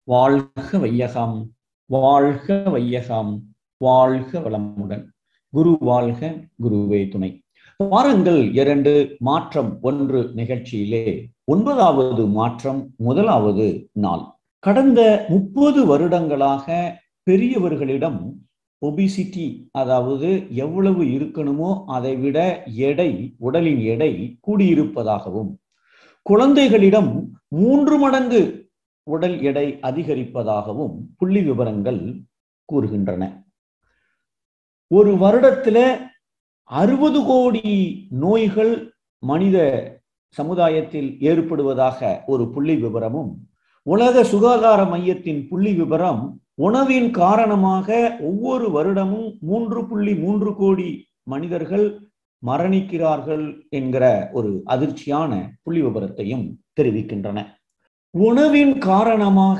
வாழ்க வையகம் வாழ்க வையகம் வாழ்க வளமுடன் குரு வாழ்க குருவே துணை வாரங்கள் இரண்டு மாற்றம் ஒன்று நிகழ்ச்சியிலே ஒன்பதாவது மாற்றம் முதலாவது நாள் கடந்த முப்பது வருடங்களாக பெரியவர்களிடம் ஒபிசிட்டி அதாவது எவ்வளவு இருக்கணுமோ அதை விட எடை உடலின் எடை கூடியிருப்பதாகவும் குழந்தைகளிடம் மூன்று மடங்கு உடல் எடை அதிகரிப்பதாகவும் புள்ளி விவரங்கள் கூறுகின்றன ஒரு வருடத்துல அறுபது கோடி நோய்கள் மனித சமுதாயத்தில் ஏற்படுவதாக ஒரு புள்ளி விவரமும் உலக சுகாதார மையத்தின் புள்ளி விவரம் உணவின் காரணமாக ஒவ்வொரு வருடமும் மூன்று புள்ளி மூன்று கோடி மனிதர்கள் மரணிக்கிறார்கள் என்கிற ஒரு அதிர்ச்சியான புள்ளி விவரத்தையும் தெரிவிக்கின்றன உணவின் காரணமாக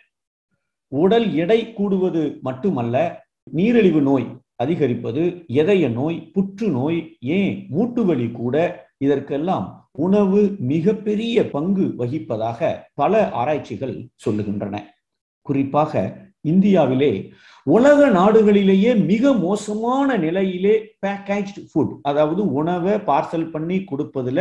உடல் எடை கூடுவது மட்டுமல்ல நீரிழிவு நோய் அதிகரிப்பது இதய நோய் புற்றுநோய் ஏன் மூட்டுவலி கூட இதற்கெல்லாம் உணவு மிகப்பெரிய பங்கு வகிப்பதாக பல ஆராய்ச்சிகள் சொல்லுகின்றன குறிப்பாக இந்தியாவிலே உலக நாடுகளிலேயே மிக மோசமான நிலையிலே பேக்கேஜ் ஃபுட் அதாவது உணவை பார்சல் பண்ணி கொடுப்பதுல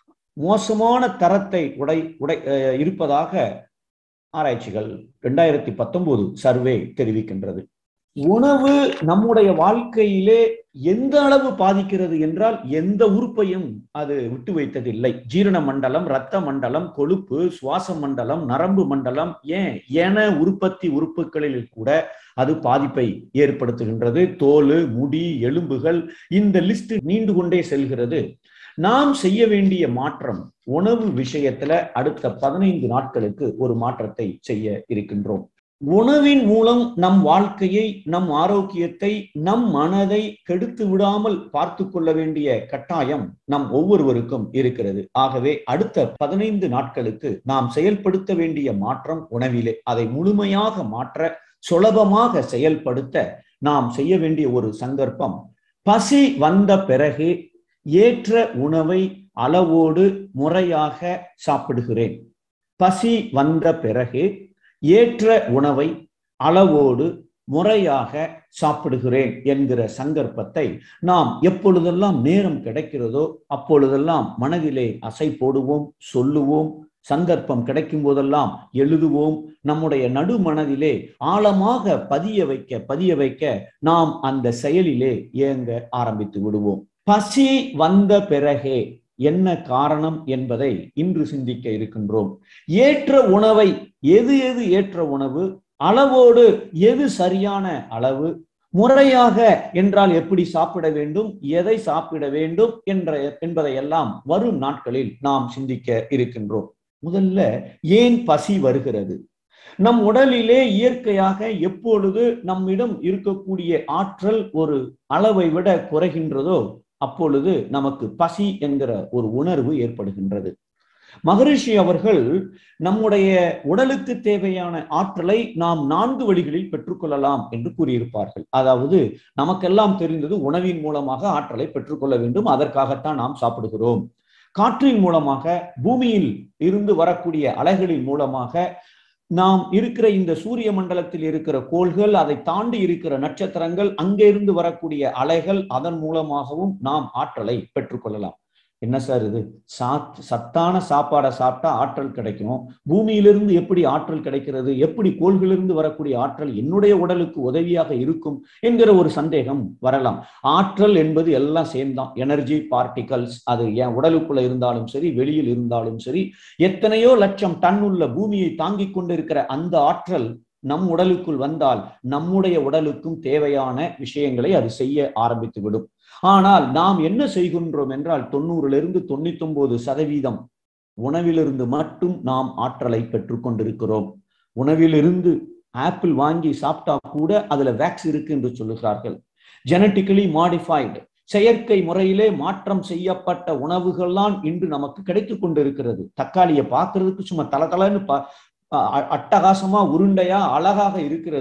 மோசமான தரத்தை உடை உடை இருப்பதாக ஆராய்ச்சிகள் ரெண்டாயிரத்தி பத்தொன்பது சர்வே தெரிவிக்கின்றது உணவு நம்முடைய வாழ்க்கையிலே எந்த அளவு பாதிக்கிறது என்றால் எந்த உறுப்பையும் அது விட்டு வைத்ததில்லை ஜீரண மண்டலம் இரத்த மண்டலம் கொழுப்பு சுவாச மண்டலம் நரம்பு மண்டலம் ஏன் என உற்பத்தி உறுப்புகளில் கூட அது பாதிப்பை ஏற்படுத்துகின்றது தோல் முடி எலும்புகள் இந்த லிஸ்ட் நீண்டு கொண்டே செல்கிறது நாம் செய்ய வேண்டிய மாற்றம் உணவு விஷயத்துல அடுத்த பதினைந்து நாட்களுக்கு ஒரு மாற்றத்தை செய்ய இருக்கின்றோம் உணவின் மூலம் நம் வாழ்க்கையை நம் ஆரோக்கியத்தை நம் மனதை கெடுத்து விடாமல் பார்த்து கொள்ள வேண்டிய கட்டாயம் நம் ஒவ்வொருவருக்கும் இருக்கிறது ஆகவே அடுத்த பதினைந்து நாட்களுக்கு நாம் செயல்படுத்த வேண்டிய மாற்றம் உணவிலே அதை முழுமையாக மாற்ற சுலபமாக செயல்படுத்த நாம் செய்ய வேண்டிய ஒரு சந்தர்ப்பம் பசி வந்த பிறகு ஏற்ற உணவை அளவோடு முறையாக சாப்பிடுகிறேன் பசி வந்த பிறகு ஏற்ற உணவை அளவோடு முறையாக சாப்பிடுகிறேன் என்கிற சங்கற்பத்தை நாம் எப்பொழுதெல்லாம் நேரம் கிடைக்கிறதோ அப்பொழுதெல்லாம் மனதிலே அசை போடுவோம் சொல்லுவோம் சந்தர்ப்பம் கிடைக்கும் போதெல்லாம் எழுதுவோம் நம்முடைய நடு மனதிலே ஆழமாக பதிய வைக்க பதிய வைக்க நாம் அந்த செயலிலே இயங்க ஆரம்பித்து விடுவோம் பசி வந்த பிறகே என்ன காரணம் என்பதை இன்று சிந்திக்க இருக்கின்றோம் ஏற்ற உணவை எது எது ஏற்ற உணவு அளவோடு எது சரியான அளவு முறையாக என்றால் எப்படி சாப்பிட வேண்டும் எதை சாப்பிட வேண்டும் என்ற என்பதையெல்லாம் வரும் நாட்களில் நாம் சிந்திக்க இருக்கின்றோம் முதல்ல ஏன் பசி வருகிறது நம் உடலிலே இயற்கையாக எப்பொழுது நம்மிடம் இருக்கக்கூடிய ஆற்றல் ஒரு அளவை விட குறைகின்றதோ அப்பொழுது நமக்கு பசி என்கிற ஒரு உணர்வு ஏற்படுகின்றது மகரிஷி அவர்கள் நம்முடைய உடலுக்கு தேவையான ஆற்றலை நாம் நான்கு வழிகளில் பெற்றுக்கொள்ளலாம் என்று கூறியிருப்பார்கள் அதாவது நமக்கெல்லாம் தெரிந்தது உணவின் மூலமாக ஆற்றலை பெற்றுக்கொள்ள வேண்டும் அதற்காகத்தான் நாம் சாப்பிடுகிறோம் காற்றின் மூலமாக பூமியில் இருந்து வரக்கூடிய அலைகளின் மூலமாக நாம் இருக்கிற இந்த சூரிய மண்டலத்தில் இருக்கிற கோள்கள் அதை தாண்டி இருக்கிற நட்சத்திரங்கள் அங்கிருந்து வரக்கூடிய அலைகள் அதன் மூலமாகவும் நாம் ஆற்றலை பெற்றுக்கொள்ளலாம் என்ன சார் இது சாத் சத்தான சாப்பாடை சாப்பிட்டா ஆற்றல் கிடைக்கும் பூமியிலிருந்து எப்படி ஆற்றல் கிடைக்கிறது எப்படி கோள்களிலிருந்து வரக்கூடிய ஆற்றல் என்னுடைய உடலுக்கு உதவியாக இருக்கும் என்கிற ஒரு சந்தேகம் வரலாம் ஆற்றல் என்பது எல்லாம் சேம் தான் எனர்ஜி பார்ட்டிகல்ஸ் அது என் உடலுக்குள்ள இருந்தாலும் சரி வெளியில் இருந்தாலும் சரி எத்தனையோ லட்சம் டன் உள்ள பூமியை தாங்கிக் கொண்டிருக்கிற அந்த ஆற்றல் நம் உடலுக்குள் வந்தால் நம்முடைய உடலுக்கும் தேவையான விஷயங்களை அது செய்ய ஆரம்பித்து விடும் ஆனால் நாம் என்ன செய்கின்றோம் என்றால் தொண்ணூறிலிருந்து தொண்ணூத்தி ஒன்பது சதவீதம் உணவிலிருந்து மட்டும் நாம் ஆற்றலை பெற்றுக் கொண்டிருக்கிறோம் உணவிலிருந்து ஆப்பிள் வாங்கி சாப்பிட்டா கூட அதுல வேக்ஸ் இருக்கு என்று சொல்லுகிறார்கள் ஜெனட்டிக்கலி மாடிஃபைடு செயற்கை முறையிலே மாற்றம் செய்யப்பட்ட உணவுகள்லாம் இன்று நமக்கு கிடைத்து கொண்டிருக்கிறது தக்காளியை பார்க்கறதுக்கு சும்மா தளதளன்னு அட்டகாசமா உருண்டையா அழகாக இருக்கிறது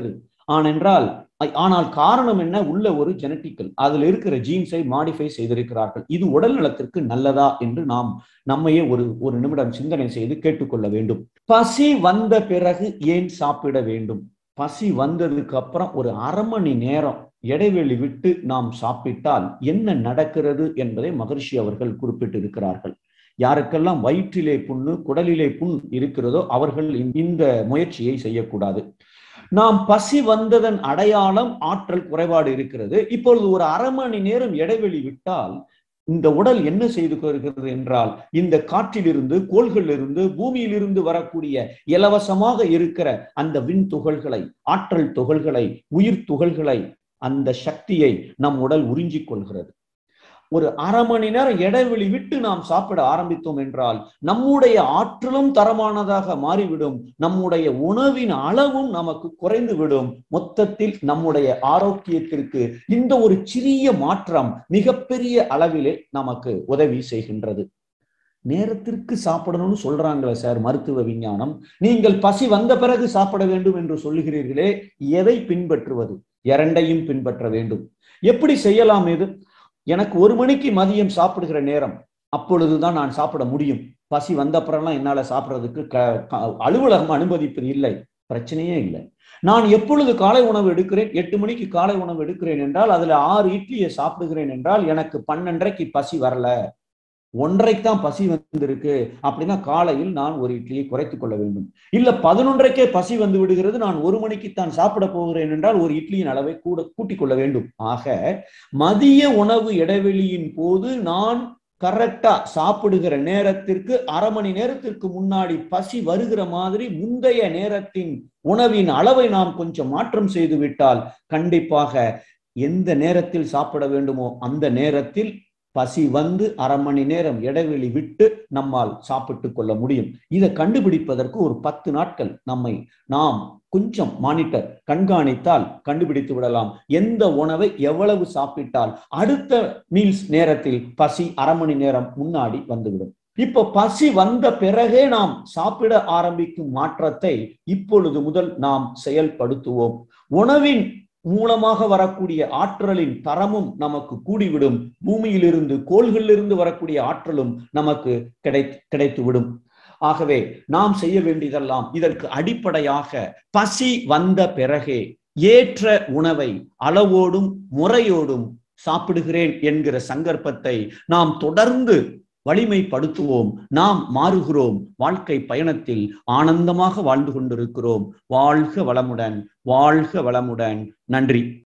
ஆனென்றால் ஆனால் காரணம் என்ன உள்ள ஒரு ஜெனட்டிக்கல் அதுல இருக்கிற ஜீன்ஸை மாடிஃபை செய்திருக்கிறார்கள் இது உடல் நலத்திற்கு நல்லதா என்று நாம் நம்மையே ஒரு ஒரு நிமிடம் சிந்தனை செய்து கேட்டுக்கொள்ள வேண்டும் பசி வந்த பிறகு ஏன் சாப்பிட வேண்டும் பசி வந்ததுக்கு அப்புறம் ஒரு அரை மணி நேரம் இடைவெளி விட்டு நாம் சாப்பிட்டால் என்ன நடக்கிறது என்பதை மகர்ஷி அவர்கள் குறிப்பிட்டிருக்கிறார்கள் யாருக்கெல்லாம் வயிற்றிலே புண்ணு குடலிலே புண் இருக்கிறதோ அவர்கள் இந்த முயற்சியை செய்யக்கூடாது நாம் பசி வந்ததன் அடையாளம் ஆற்றல் குறைபாடு இருக்கிறது இப்பொழுது ஒரு அரை மணி நேரம் இடைவெளி விட்டால் இந்த உடல் என்ன செய்து வருகிறது என்றால் இந்த காற்றிலிருந்து கோள்களிலிருந்து பூமியிலிருந்து வரக்கூடிய இலவசமாக இருக்கிற அந்த விண் துகள்களை ஆற்றல் துகள்களை உயிர் துகள்களை அந்த சக்தியை நம் உடல் உறிஞ்சிக் கொள்கிறது ஒரு அரை மணி நேரம் இடைவெளி விட்டு நாம் சாப்பிட ஆரம்பித்தோம் என்றால் நம்முடைய ஆற்றலும் தரமானதாக மாறிவிடும் நம்முடைய உணவின் அளவும் நமக்கு குறைந்து விடும் மொத்தத்தில் நம்முடைய ஆரோக்கியத்திற்கு இந்த ஒரு சிறிய மாற்றம் மிகப்பெரிய அளவிலே நமக்கு உதவி செய்கின்றது நேரத்திற்கு சாப்பிடணும்னு சொல்றாங்களே சார் மருத்துவ விஞ்ஞானம் நீங்கள் பசி வந்த பிறகு சாப்பிட வேண்டும் என்று சொல்லுகிறீர்களே எதை பின்பற்றுவது இரண்டையும் பின்பற்ற வேண்டும் எப்படி செய்யலாம் இது எனக்கு ஒரு மணிக்கு மதியம் சாப்பிடுகிற நேரம் அப்பொழுதுதான் நான் சாப்பிட முடியும் பசி வந்த அப்புறம்லாம் என்னால சாப்பிட்றதுக்கு க அலுவலகம் அனுமதிப்பது இல்லை பிரச்சனையே இல்லை நான் எப்பொழுது காலை உணவு எடுக்கிறேன் எட்டு மணிக்கு காலை உணவு எடுக்கிறேன் என்றால் அதுல ஆறு இட்லியை சாப்பிடுகிறேன் என்றால் எனக்கு பன்னெண்டரைக்கு பசி வரல ஒன்றைக்கு தான் பசி வந்திருக்கு அப்படின்னா காலையில் நான் ஒரு இட்லியை குறைத்துக் கொள்ள வேண்டும் இல்ல பதினொன்றைக்கே பசி வந்து விடுகிறது நான் ஒரு மணிக்கு தான் சாப்பிட போகிறேன் என்றால் ஒரு இட்லியின் அளவை கூட கூட்டிக் கொள்ள வேண்டும் ஆக மதிய உணவு இடைவெளியின் போது நான் கரெக்டா சாப்பிடுகிற நேரத்திற்கு அரை மணி நேரத்திற்கு முன்னாடி பசி வருகிற மாதிரி முந்தைய நேரத்தின் உணவின் அளவை நாம் கொஞ்சம் மாற்றம் செய்து விட்டால் கண்டிப்பாக எந்த நேரத்தில் சாப்பிட வேண்டுமோ அந்த நேரத்தில் பசி வந்து அரை மணி நேரம் இடைவெளி விட்டு நம்மால் சாப்பிட்டு கொள்ள முடியும் இதை கண்டுபிடிப்பதற்கு ஒரு பத்து நாட்கள் நம்மை நாம் கொஞ்சம் மானிட்டர் கண்காணித்தால் கண்டுபிடித்து விடலாம் எந்த உணவை எவ்வளவு சாப்பிட்டால் அடுத்த மீல்ஸ் நேரத்தில் பசி அரை மணி நேரம் முன்னாடி வந்துவிடும் இப்போ பசி வந்த பிறகே நாம் சாப்பிட ஆரம்பிக்கும் மாற்றத்தை இப்பொழுது முதல் நாம் செயல்படுத்துவோம் உணவின் மூலமாக வரக்கூடிய ஆற்றலின் தரமும் நமக்கு கூடிவிடும் பூமியிலிருந்து கோள்களிலிருந்து வரக்கூடிய ஆற்றலும் நமக்கு கிடை கிடைத்துவிடும் ஆகவே நாம் செய்ய வேண்டியதெல்லாம் இதற்கு அடிப்படையாக பசி வந்த பிறகே ஏற்ற உணவை அளவோடும் முறையோடும் சாப்பிடுகிறேன் என்கிற சங்கற்பத்தை நாம் தொடர்ந்து வலிமைப்படுத்துவோம் நாம் மாறுகிறோம் வாழ்க்கை பயணத்தில் ஆனந்தமாக வாழ்ந்து கொண்டிருக்கிறோம் வாழ்க வளமுடன் வாழ்க வளமுடன் நன்றி